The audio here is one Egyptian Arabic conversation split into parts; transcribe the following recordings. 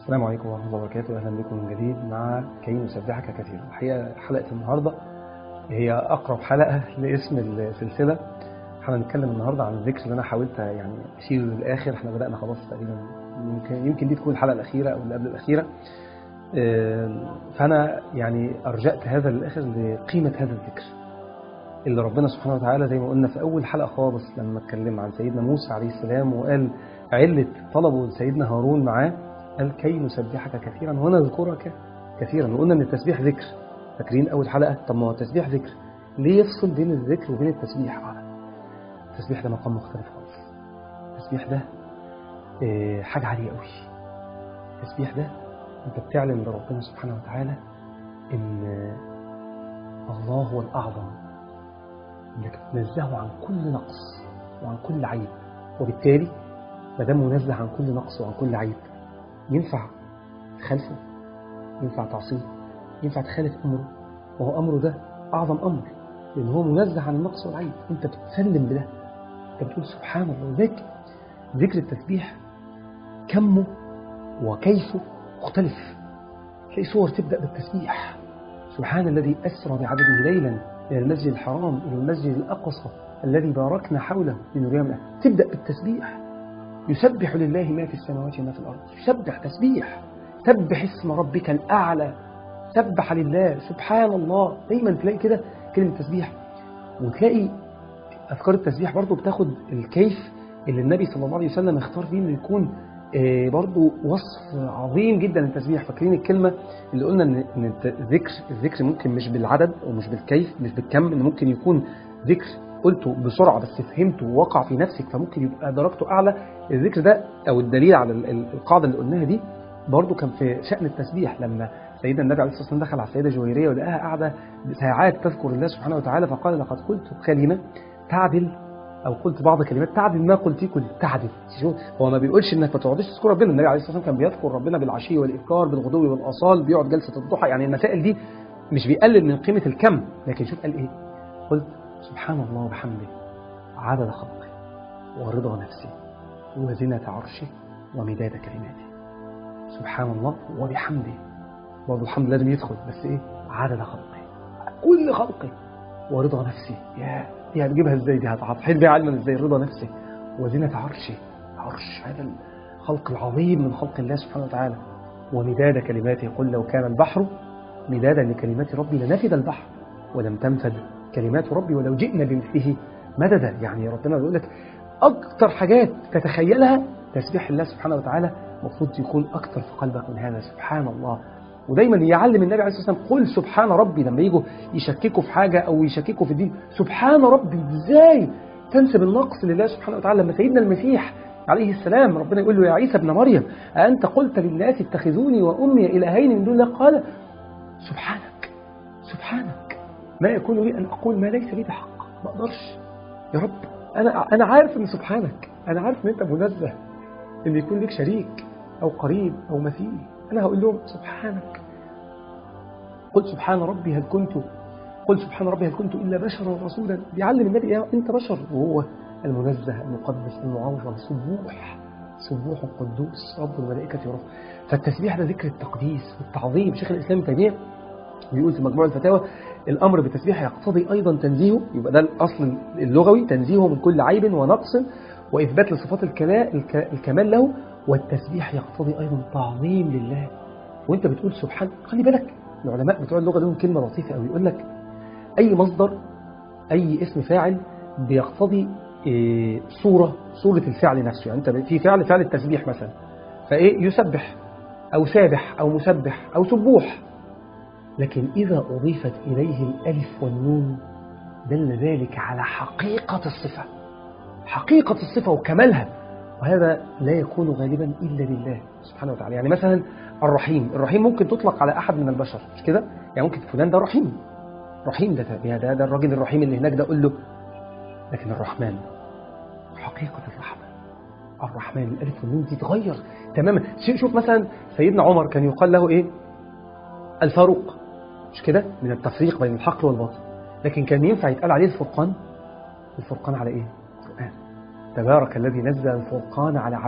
السلام عليكم ورحمة الله وبركاته أهلا بكم من جديد مع كي نسبحك كثيرا الحقيقة حلقة النهاردة هي أقرب حلقة لاسم السلسلة احنا هنتكلم النهاردة عن الذكر اللي أنا حاولت يعني أشيره للآخر احنا بدأنا خلاص تقريبا يمكن يمكن دي تكون الحلقة الأخيرة أو اللي قبل الأخيرة فأنا يعني أرجأت هذا للآخر لقيمة هذا الذكر اللي ربنا سبحانه وتعالى زي ما قلنا في أول حلقة خالص لما اتكلم عن سيدنا موسى عليه السلام وقال علة طلبه لسيدنا هارون معاه قال كي نسبحك كثيرا ونذكرك كثيرا وقلنا ان التسبيح ذكر فاكرين اول حلقه طب ما هو التسبيح ذكر ليه يفصل بين الذكر وبين التسبيح آه. التسبيح ده مقام مختلف خالص التسبيح ده إيه حاجه عاليه قوي التسبيح ده انت بتعلن لربنا سبحانه وتعالى ان الله هو الاعظم انك تنزهه عن كل نقص وعن كل عيب وبالتالي ما دام منزه عن كل نقص وعن كل عيب ينفع تخالفه ينفع تعصيه ينفع تخالف أمره وهو أمره ده أعظم أمر لأن هو منزه عن النقص والعيب أنت بتسلم بده أنت بتقول سبحان الله ذكر ذكر التسبيح كمه وكيفه مختلف تلاقي صور تبدأ بالتسبيح سبحان الذي أسرى بعبده ليلا إلى المسجد الحرام إلى المسجد الأقصى الذي باركنا حوله لنريه من تبدأ بالتسبيح يسبح لله ما في السماوات وما في الأرض يسبح تسبيح سبح اسم ربك الأعلى سبح لله سبحان الله دايما تلاقي كده كلمة تسبيح وتلاقي أذكار التسبيح برضو بتاخد الكيف اللي النبي صلى الله عليه وسلم اختار فيه انه يكون برضو وصف عظيم جدا للتسبيح فاكرين الكلمة اللي قلنا ان الذكر الذكر ممكن مش بالعدد ومش بالكيف مش بالكم ان ممكن يكون ذكر قلته بسرعة بس فهمته ووقع في نفسك فممكن يبقى درجته أعلى الذكر ده أو الدليل على القاعدة اللي قلناها دي برضو كان في شأن التسبيح لما سيدنا النبي عليه الصلاة والسلام دخل على السيدة جويرية ولقاها قاعدة ساعات تذكر الله سبحانه وتعالى فقال لقد قلت كلمة تعدل أو قلت بعض كلمات تعدل ما قلت كل تعدل شوف هو ما بيقولش إنك ما تقعدش تذكر ربنا النبي عليه الصلاة والسلام كان بيذكر ربنا بالعشي والإبكار بالغدو والآصال بيقعد جلسة الضحى يعني المسائل دي مش بيقلل من قيمة الكم لكن شوف قال إيه قلت سبحان الله وبحمده عدد خلقه ورضا نفسه وزنة عرشه ومداد كلماته سبحان الله وبحمده برضه الحمد لازم يدخل بس ايه عدد خلقه كل خلقه ورضا نفسه يا دي هتجيبها ازاي دي هتحيل بيها علما ازاي رضا نفسه وزنة عرشه عرش هذا الخلق العظيم من خلق الله سبحانه وتعالى ومداد كلماته قل لو كان البحر مدادا لكلمات ربي لنفد البحر ولم تنفد كلمات ربي ولو جئنا بمثله مددا يعني ربنا بيقول لك أكتر حاجات تتخيلها تسبيح الله سبحانه وتعالى المفروض يكون أكتر في قلبك من هذا سبحان الله ودايما يعلم النبي عليه الصلاة والسلام قل سبحان ربي لما يجوا يشككوا في حاجة أو يشككوا في الدين سبحان ربي إزاي تنسب النقص لله سبحانه وتعالى لما سيدنا المسيح عليه السلام ربنا يقول له يا عيسى ابن مريم أأنت قلت للناس اتخذوني وأمي إلهين من دون الله قال سبحانك سبحانك ما يكون لي أن أقول ما ليس لي بحق ما أقدرش يا رب أنا أنا عارف إن سبحانك أنا عارف إن أنت منزه إن يكون لك شريك أو قريب أو مثيل أنا هقول لهم سبحانك قل سبحان ربي هل كنت قل سبحان ربي هل كنت إلا بشرا رسولا بيعلم النبي يا أنت بشر وهو المنزه المقدس المعظم سبوح سبوح قدوس رب الملائكة ورب فالتسبيح ده ذكر التقديس والتعظيم شيخ الإسلام تيمية بيقول في مجموع الفتاوى الأمر بالتسبيح يقتضي أيضا تنزيهه يبقى ده الأصل اللغوي تنزيهه من كل عيب ونقص وإثبات لصفات الكمال له والتسبيح يقتضي أيضا تعظيم لله وانت بتقول سبحان خلي بالك العلماء بتوع اللغة لهم كلمة لطيفة قوي يقول لك أي مصدر أي اسم فاعل بيقتضي إيه صورة صورة الفعل نفسه يعني انت في فعل فعل التسبيح مثلا فإيه يسبح أو سابح أو مسبح أو سبوح لكن إذا أضيفت إليه الألف والنون دل ذلك على حقيقة الصفة حقيقة الصفة وكمالها وهذا لا يكون غالبا إلا لله سبحانه وتعالى يعني مثلا الرحيم الرحيم ممكن تطلق على أحد من البشر مش كده يعني ممكن فلان ده رحيم رحيم ده ده, ده الراجل الرحيم اللي هناك ده قول له لكن الرحمن حقيقة الرحمة الرحمن الألف والنون دي تغير تماما شوف مثلا سيدنا عمر كان يقال له إيه الفاروق مش كده من التفريق بين الحق والباطل لكن كان ينفع يتقال عليه الفرقان الفرقان على إيه القرآن تبارك الذي نزل الفرقان على عبده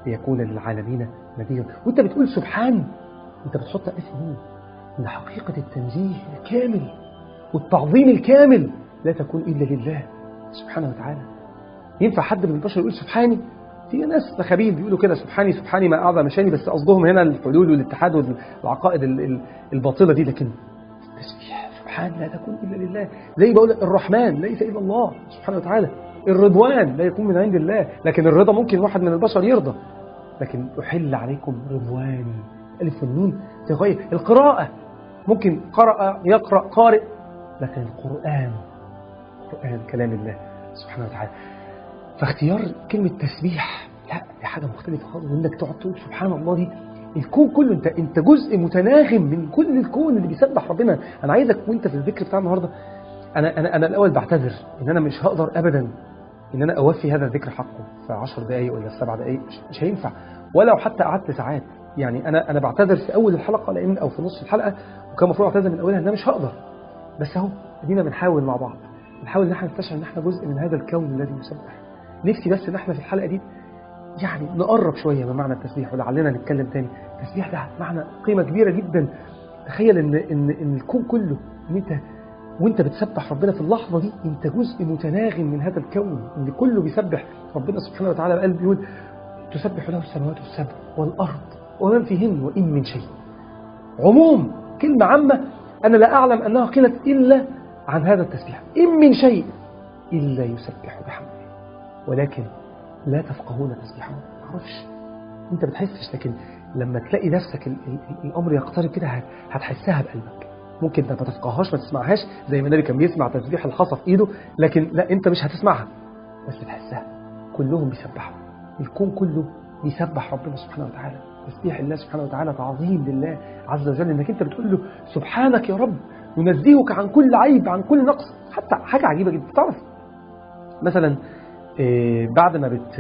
ليكون للعالمين نذيرا وانت بتقول سبحان انت بتحط ألف نون ان حقيقة التنزيه الكامل والتعظيم الكامل لا تكون إلا لله سبحانه وتعالى ينفع حد من البشر يقول سبحاني في ناس مخابين بيقولوا كده سبحاني سبحاني ما أعظم مشاني بس قصدهم هنا الحلول والاتحاد والعقائد الباطلة دي لكن التسبيح سبحان لا تكون إلا لله زي بقول الرحمن ليس إلا الله سبحانه وتعالى الرضوان لا يكون من عند الله لكن الرضا ممكن واحد من البشر يرضى لكن أحل عليكم رضواني ألف والنون تغير القراءة ممكن قرأ يقرأ قارئ لكن القرآن القرآن كلام الله سبحانه وتعالى فاختيار كلمة تسبيح لا دي حاجة مختلفة خالص انك تقعد تقول سبحان الله دي الكون كله انت انت جزء متناغم من كل الكون اللي بيسبح ربنا انا عايزك وانت في الذكر بتاع النهارده انا انا انا الاول بعتذر ان انا مش هقدر ابدا ان انا اوفي هذا الذكر حقه في 10 دقائق ولا في 7 دقائق مش, مش هينفع ولو حتى قعدت ساعات يعني انا انا بعتذر في اول الحلقه لان او في نص الحلقه وكان المفروض اعتذر من اولها ان انا مش هقدر بس اهو ادينا بنحاول مع بعض بنحاول ان احنا نستشعر ان احنا جزء من هذا الكون الذي يسبح نفسي بس ان احنا في الحلقه دي يعني نقرب شويه من معنى التسبيح ولعلنا نتكلم تاني التسبيح ده معنى قيمه كبيره جدا تخيل ان ان ان الكون كله ان انت وانت بتسبح ربنا في اللحظه دي انت جزء متناغم من هذا الكون اللي كله بيسبح ربنا سبحانه وتعالى قال بيقول تسبح له السماوات السبع والارض ومن فيهن وان من شيء عموم كلمه عامه انا لا اعلم انها قيلت الا عن هذا التسبيح إن من شيء إلا يسبح بحمده ولكن لا تفقهون تسبيحه ما تعرفش انت بتحسش لكن لما تلاقي نفسك ال ال الامر يقترب كده هتحسها بقلبك ممكن انت ما تفقهاش ما تسمعهاش زي ما النبي كان بيسمع تسبيح الحصى في ايده لكن لا انت مش هتسمعها بس بتحسها كلهم بيسبحوا الكون كله بيسبح ربنا سبحانه وتعالى تسبيح الله سبحانه وتعالى تعظيم لله عز وجل انك انت بتقول له سبحانك يا رب ينزهك عن كل عيب عن كل نقص حتى حاجة عجيبة جدا تعرف مثلا إيه بعد ما بت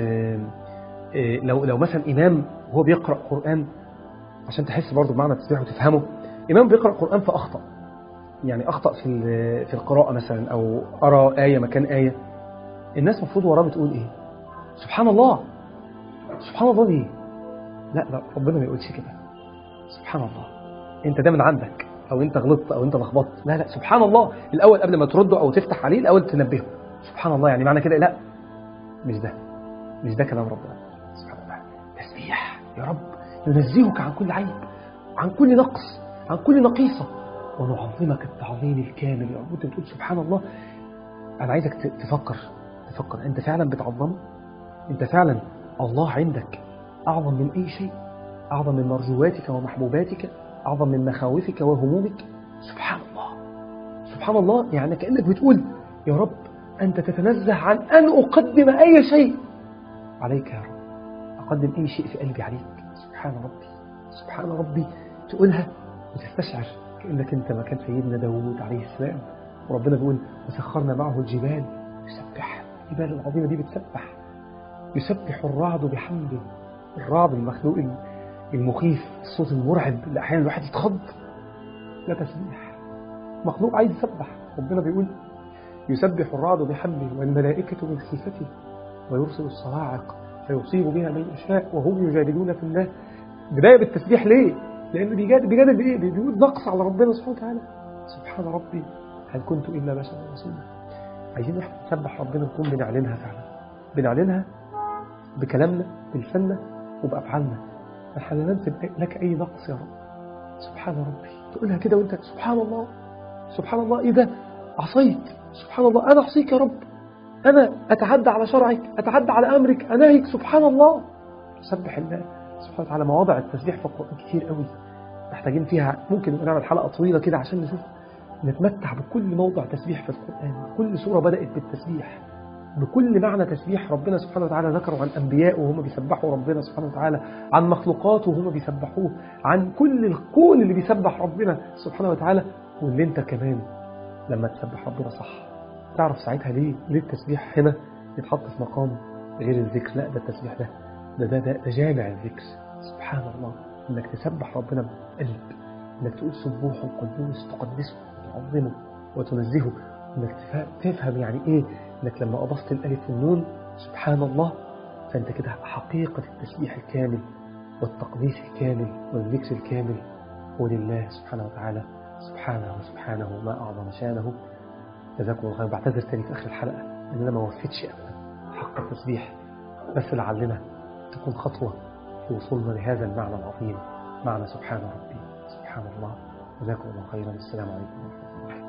إيه لو لو مثلا إمام وهو بيقرأ قرآن عشان تحس برضه بمعنى التسبيح وتفهمه إمام بيقرأ قرآن فأخطأ يعني أخطأ في في القراءة مثلا أو أرى آية مكان آية الناس المفروض وراه بتقول إيه سبحان الله سبحان الله دي لا لا ربنا ما يقولش كده سبحان الله انت ده من عندك او انت غلطت او انت لخبطت لا لا سبحان الله الاول قبل ما ترده او تفتح عليه الاول تنبهه سبحان الله يعني معنى كده لا مش ده مش ده كلام ربنا سبحان الله تسبيح يا رب ننزهك عن كل عيب عن كل نقص عن كل نقيصة ونعظمك التعظيم الكامل يا رب انت بتقول سبحان الله انا عايزك تفكر تفكر انت فعلا بتعظمه انت فعلا الله عندك اعظم من اي شيء اعظم من مرجواتك ومحبوباتك أعظم من مخاوفك وهمومك سبحان الله سبحان الله يعني كأنك بتقول يا رب أنت تتنزه عن أن أقدم أي شيء عليك يا رب أقدم أي شيء في قلبي عليك سبحان ربي سبحان ربي تقولها وتستشعر كأنك أنت مكان سيدنا داود عليه السلام وربنا بيقول وسخرنا معه الجبال يسبح الجبال العظيمة دي بتسبح يسبح الرعد بحمده الرعد المخلوق المخيف الصوت المرعب اللي احيانا الواحد يتخض لا تسبيح مخلوق عايز يسبح ربنا بيقول يسبح الرعد بحمده والملائكة من خيفته ويرسل الصواعق فيصيب بها من يشاء وهم يجادلون في الله بداية بالتسبيح ليه؟ لأنه بيجادل بيجادل بإيه؟ بيقول نقص على ربنا سبحانه وتعالى سبحان ربي هل كنت إلا بشرا رسولا عايزين احنا نسبح ربنا نكون بنعلنها فعلا بنعلنها بكلامنا بلساننا وبأفعالنا احنا لا ننسب لك أي نقص يا رب سبحان ربي تقولها كده وانت سبحان الله سبحان الله إيه ده عصيت سبحان الله أنا أعصيك يا رب أنا أتعدى على شرعك أتعدى على أمرك أناهيك سبحان الله سبح الله سبحانه وتعالى مواضع التسبيح في القرآن كتير قوي محتاجين فيها ممكن نعمل حلقة طويلة كده عشان نشوف نتمتع بكل موضع تسبيح في القرآن كل سورة بدأت بالتسبيح بكل معنى تسبيح ربنا سبحانه وتعالى ذكره عن أنبياء وهم بيسبحوا ربنا سبحانه وتعالى عن مخلوقاته وهم بيسبحوه عن كل الكون اللي بيسبح ربنا سبحانه وتعالى واللي انت كمان لما تسبح ربنا صح تعرف ساعتها ليه ليه التسبيح هنا يتحط في مقام غير الذكر لا ده التسبيح ده ده ده, ده, ده جامع الذكر سبحان الله انك تسبح ربنا بقلب انك تقول سبوح قدوس تقدسه وتعظمه وتنزهه انك تفهم يعني ايه انك لما اضفت الالف والنون سبحان الله فأنت كده حقيقة التسبيح الكامل والتقديس الكامل والذكر الكامل ولله سبحانه وتعالى سبحانه وسبحانه ما أعظم شانه جزاكم الله خير بعتذر تاني في آخر الحلقة إن أنا ما وفيتش أبدا حق التسبيح بس لعلنا تكون خطوة في وصولنا لهذا المعنى العظيم معنى سبحان ربي سبحان الله جزاكم الله خيرا السلام عليكم ورحمة الله